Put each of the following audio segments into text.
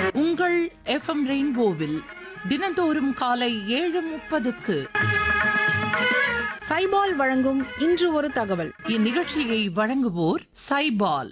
உங்கள் எஃப்எம் ரெயின்போவில் தினந்தோறும் காலை ஏழு முப்பதுக்கு சைபால் வழங்கும் இன்று ஒரு தகவல் இந்நிகழ்ச்சியை வழங்குவோர் சைபால்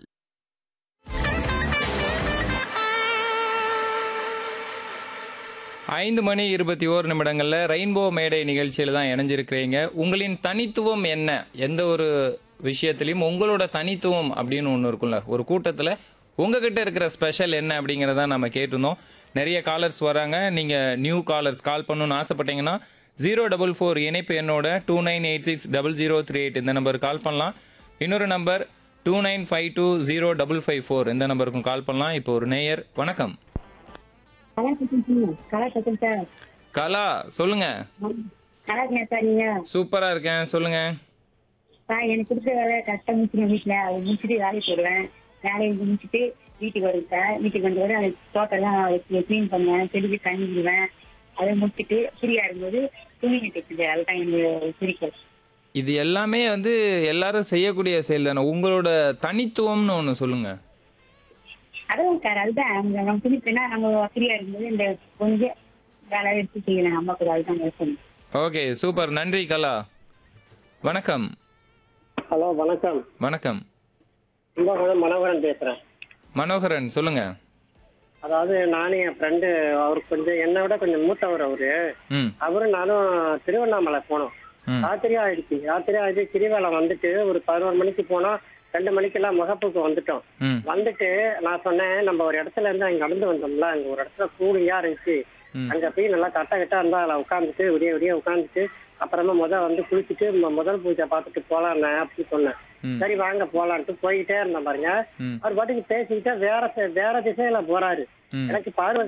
ஐந்து மணி இருபத்தி ஓரு நிமிடங்களில் ரெயின்போ மேடை நிகழ்ச்சியில் தான் இணைஞ்சிருக்கிறீங்க உங்களின் தனித்துவம் என்ன எந்த ஒரு விஷயத்துலையும் உங்களோட தனித்துவம் அப்படின்னு ஒன்று இருக்கும்ல ஒரு கூட்டத்தில் உங்ககிட்ட இருக்கிற ஸ்பெஷல் என்ன அப்படிங்கிறத நம்ம கேட்டிருந்தோம் நிறைய காலர்ஸ் வராங்க நீங்கள் நியூ காலர்ஸ் கால் பண்ணணும்னு ஆசைப்பட்டீங்கன்னா ஜீரோ டபுள் ஃபோர் இணைப்பு என்னோட two nine eight six double zero three eight இந்த நம்பருக்கு கால் பண்ணலாம் இன்னொரு number two nine five two zero double five four இந்த நம்பருக்கும் கால் பண்ணலாம் இப்போ ஒரு நேயர் வணக்கம் கலா கட்டிங்க கலா கட்டிங்க சார் கலா சொல்லுங்க நல்லா இருக்கீங்க சார் நீங்க சூப்பரா இருக்கேன் சொல்லுங்க சார் எனக்கு பிடிச்ச வேலை கரெக்டா முடிச்சிருவேன் வீட்டுல அதை முடிச்சுட்டு வேலைக்கு போடுவேன் வேலையை முடிச்சுட்டு வீட்டுக்கு வருவேன் சார் வீட்டுக்கு வந்த உடனே அந்த தோட்டெல்லாம் க்ளீன் பண்ணுவேன் செடிக்கு தண்ணி விடுவேன் அதை முடிச்சுட்டு ஃப்ரீயா இருக்கும்போது துணிங்க தைச்சு அதுதான் எனக்கு குறிக்கோள் இது எல்லாமே வந்து எல்லாரும் செய்யக்கூடிய செயல் தானே உங்களோட தனித்துவம்னு ஒன்று சொல்லுங்க அதுவும் சார் அதுதான் நம்ம நம்ம துணிச்சுன்னா நம்ம ஃப்ரீயா இருக்கும்போது இந்த கொஞ்சம் வேலை எடுத்து செய்யலாம் அம்மா கூட அதுதான் யோசனை ஓகே சூப்பர் நன்றி கலா வணக்கம் ஹலோ வணக்கம் வணக்கம் கும்பகோணம் மனோகரன் பேசுறேன் மனோகரன் சொல்லுங்க அதாவது நானும் என் ஃப்ரெண்டு அவருக்கு கொஞ்சம் என்னை விட கொஞ்சம் மூத்தவர் அவரு ம் அவரும் நானும் திருவண்ணாமலை போனோம் ம். ராத்திரியா ஆயிடுச்சு ராத்திரியா ஆயிடுச்சு கிரிவேலை வந்துட்டு ஒரு பதினோரு மணிக்கு போனோம் ரெண்டு மணிக்கெல்லாம் முகப்புக்கு வந்துட்டோம் ம் வந்துட்டு நான் சொன்னேன் நம்ம ஒரு இடத்துல இருந்து அங்க நடந்து வந்தோம்ல அங்க ஒரு இடத்துல கூலிங்கா இருந்துச்சு ம். அங்க போய் நல்லா கட்ட கட்டா இருந்தா அதில் உட்காந்துட்டு விடிய விடிய உட்காந்துட்டு அப்புறமா முத வந்து குளிச்சுட்டு மு- முதல் பூஜை பார்த்துட்டு போலான்னு அப்படின்னு சொன்னேன் ம். சரி வாங்க போலான்ட்டு போயிட்டே இருந்தேன் பாருங்க ம் அவர் பாட்டுக்கு பேசிக்கிட்டே வேற ச- வேற திசையில போறாரு ம் எனக்கு பார்வை